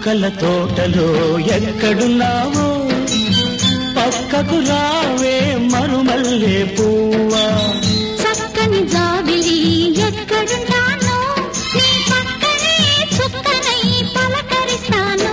చుక్కల తోటలో ఎక్కడున్నావో పక్కకు రావే మరుమల్లే పువ్వా చక్కని జాబిలి ఎక్కడుంటానో నీ పక్కనే చుక్కనై పలకరిస్తాను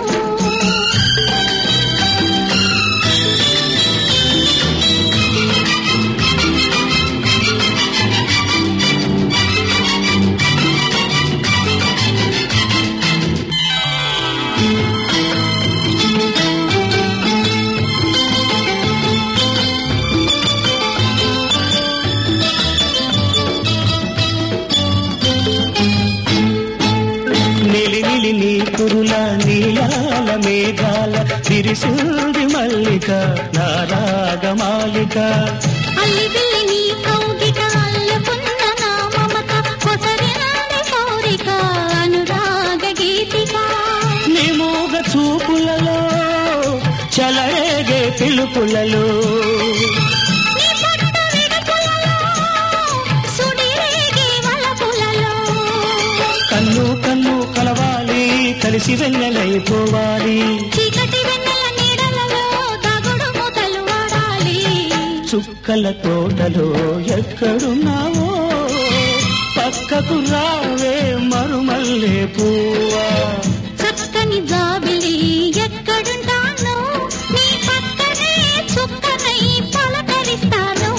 నిలి నిలి నీ కురుల నీలాల మేఘాల విరిసింది మల్లిక నారాగమాలిక అల్లి బిల్లి నీ కౌగిట అల్లుకున్న నా మమత కొసరినాడి కోరిక అనురాగ గీతిక నీ మూగ చూపులలో చలరేగే పిలుపులలో నీ పట్టు విడుపులలో సుడిరేగే వలపులలో కన్ను కన్ను కలవాలి కలిసి వెన్నెలైపోవాలి చీకటి వెన్నెల నీడలలో తగుడు మూతలు వాడాలి చుక్కల తోటలో ఎక్కడున్నావో పక్కకు రావే మరుమల్లే పువ్వా చక్కని జాబిలి ఎక్కడుంటానో నీ పక్కనే చుక్కనై పలకరిస్తాను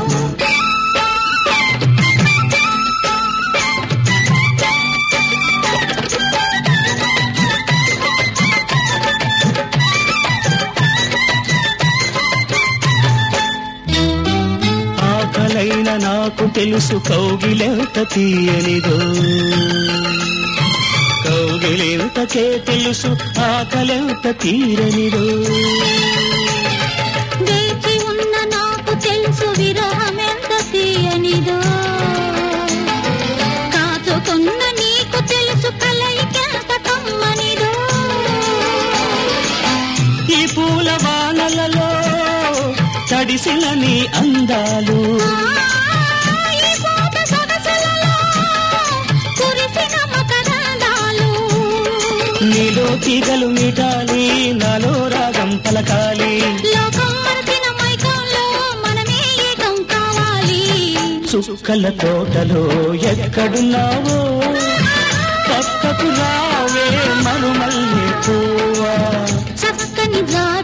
ఆకలైన నాకు తెలుసు కౌగిలెంత తీయనిదో కౌగిలెంతకే తెలుసు ఆకలెంత తీరనిదో వేచి ఉన్న నాకు తెలుసు విరహమెంత తీయనిదో కాచుకున్న నీకు తెలుసు కలయికెంత కమ్మనిదో ఈ పూల వానలలో తడిసిన నీ అందాలు ఆ, ఈ పూట సొగసులలో కురిసిన మకరందాలు నీలో తీగలు మీటాలి నాలో రాగం పలకాలి లోకం మరచిన మైకంలో మనమే ఏకం కావాలి చుక్కల తోటలో ఎక్కడున్నావో పక్కకు రావే మరుమల్లే పువ్వా చక్కని జాబిలి